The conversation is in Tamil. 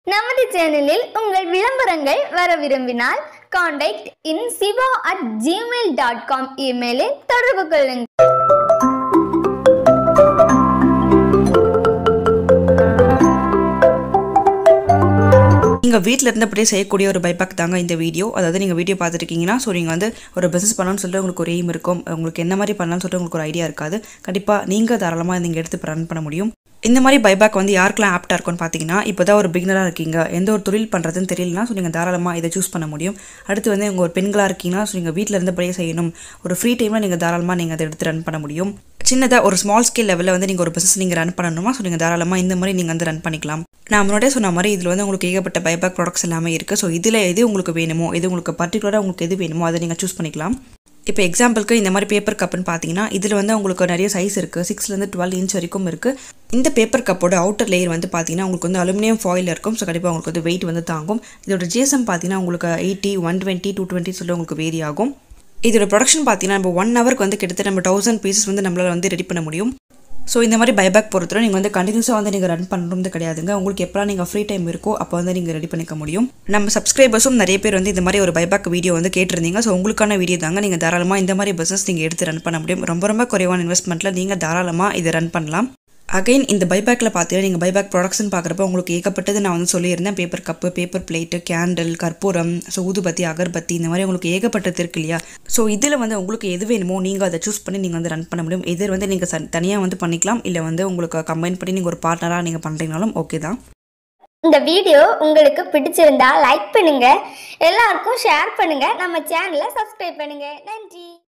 நமது சேனலில் உங்கள் விளம்பரங்கள் வர விரும்பினால் contact in Siva at Gmail dot com இமெயிலில் தொடர்பு கொள்ளுங்கள் நீங்கள் வீட்டில் இருந்தபடியே செய்யக்கூடிய ஒரு பைபேக் தாங்க இந்த வீடியோ அதாவது நீங்கள் வீடியோ பார்த்துருக்கீங்கன்னா ஸோ நீங்கள் வந்து ஒரு பிஸ்னஸ் பண்ணணும்னு சொல்லிட்டு உங்களுக்கு ஒரு எய்ம் இருக்கும் உங்களுக்கு என்ன மாதிரி பண்ணலாம்னு சொல்லிட்டு உங்களுக்கு ஒரு ஐடியா இருக்காது கண்டிப்பாக நீங்கள் தாராளமாக நீங்கள் எடுத்து ரன் பண்ண முடியும் இந்த மாதிரி பைபேக் வந்து யாருக்கெல்லாம் ஆப்டாக இருக்கும்னு பார்த்தீங்கன்னா இப்போ தான் ஒரு பிகினராக இருக்கீங்க எந்த ஒரு தொழில் பண்ணுறதுன்னு தெரியலனா ஸோ நீங்கள் தாராளமாக இதை சூஸ் பண்ண முடியும் அடுத்து வந்து உங்கள் ஒரு பெண்களாக இருக்கீங்கன்னா ஸோ நீங்கள் வீட்டில் இருந்தபடியே செய்யணும் ஒரு ஃப்ரீ டைமில் நீங்கள் தாராளமாக நீங்கள் அதை எடுத்து ரன் பண்ண முடியும் சின்னதாக ஒரு ஸ்மால் ஸ்கேல் லெவலில் வந்து நீங்கள் ஒரு பிஸ்னஸ் நீங்கள் ரன் பண்ணணுமா ஸோ நீங்கள் தாராளமாக இந்த மாதிரி நீங்கள் வந்து ரன் பண்ணிக்கலாம் நான் முன்னாடியே சொன்ன மாதிரி இதில் வந்து உங்களுக்கு ஏகப்பட்ட பைபேக் ப்ராடக்ட்ஸ் எல்லாமே இருக்குது ஸோ இதில் எது உங்களுக்கு வேணுமோ எது உங்களுக்கு பர்டிகுலராக உங்களுக்கு எது வேணுமோ அதை நீங்கள் சூஸ் பண்ணிக்கலாம் இப்போ எக்ஸாம்பிளுக்கு இந்த மாதிரி பேப்பர் கப்புன்னு பார்த்தீங்கன்னா இதில் வந்து உங்களுக்கு நிறைய சைஸ் இருக்குது சிக்ஸ்லேருந்து டுவெல் இன்ச் வரைக்கும் இருக்குது இந்த பேப்பர் கப்போட அவுட்டர் லேயர் வந்து பார்த்தீங்கன்னா உங்களுக்கு வந்து அலுமினியம் ஃபாயில் இருக்கும் ஸோ கண்டிப்பாக உங்களுக்கு வந்து வெயிட் வந்து தாங்கும் இதோட ஜிஎஸ்எம் பார்த்தீங்கன்னா உங்களுக்கு eighty one twenty two twenty சொல்லி உங்களுக்கு வேரி ஆகும் இதோட ப்ரொடக்ஷன் பார்த்தீங்கன்னா நம்ம ஒன் ஹவருக்கு வந்து கிட்டத்தட்ட நம்ம தௌசண்ட் பீசஸ் வந்து நம்மளால் வந்து ரெடி பண்ண முடியும் ஸோ இந்த மாதிரி பைபேக் பொறுத்தவரை நீங்கள் வந்து கண்டினியூஸாக வந்து நீங்கள் ரன் பண்ணுறது கிடையாதுங்க உங்களுக்கு எப்போலாம் நீங்கள் ஃப்ரீ டைம் இருக்கோ அப்போ வந்து நீங்கள் ரெடி பண்ணிக்க முடியும் நம்ம சப்ஸ்கிரைபர்ஸும் நிறைய பேர் வந்து இந்த மாதிரி ஒரு பைபேக் வீடியோ வந்து கேட்டிருந்தீங்க ஸோ உங்களுக்கான வீடியோ தாங்க நீங்கள் தாராளமாக இந்த மாதிரி பிஸ்னஸ் நீங்கள் எடுத்து ரன் பண்ண முடியும் ரொம்ப ரொம்ப குறைவான இன்வெஸ்ட்மெண்ட்டில் நீங்கள் தாராளமாக இதை ரன் பண்ணலாம் அகைன் இந்த பைபேக்கில் பார்த்தீங்கன்னா நீங்கள் பைபேக் ப்ராடக்ட்ஸ்னு பார்க்குறப்ப உங்களுக்கு ஏகப்பட்டது நான் வந்து சொல்லியிருந்தேன் paper cup paper plate candle கற்பூரம் ஸோ ஊதுபத்தி அகர்பத்தி இந்த மாதிரி உங்களுக்கு ஏகப்பட்டது இருக்கு இல்லையா ஸோ இதில் வந்து உங்களுக்கு எது வேணுமோ நீங்கள் அதை சூஸ் பண்ணி நீங்கள் வந்து ரன் பண்ண முடியும் எதிர் வந்து நீங்கள் தனியாக வந்து பண்ணிக்கலாம் இல்லை வந்து உங்களுக்கு கம்பைன் பண்ணி நீங்கள் ஒரு பார்ட்னராக நீங்கள் பண்ணுறீங்கனாலும் ஓகே தான் இந்த வீடியோ உங்களுக்கு பிடிச்சிருந்தா லைக் பண்ணுங்க எல்லாருக்கும் ஷேர் பண்ணுங்க நம்ம சேனலை சப்ஸ்கிரைப் பண்ணுங்க நன்றி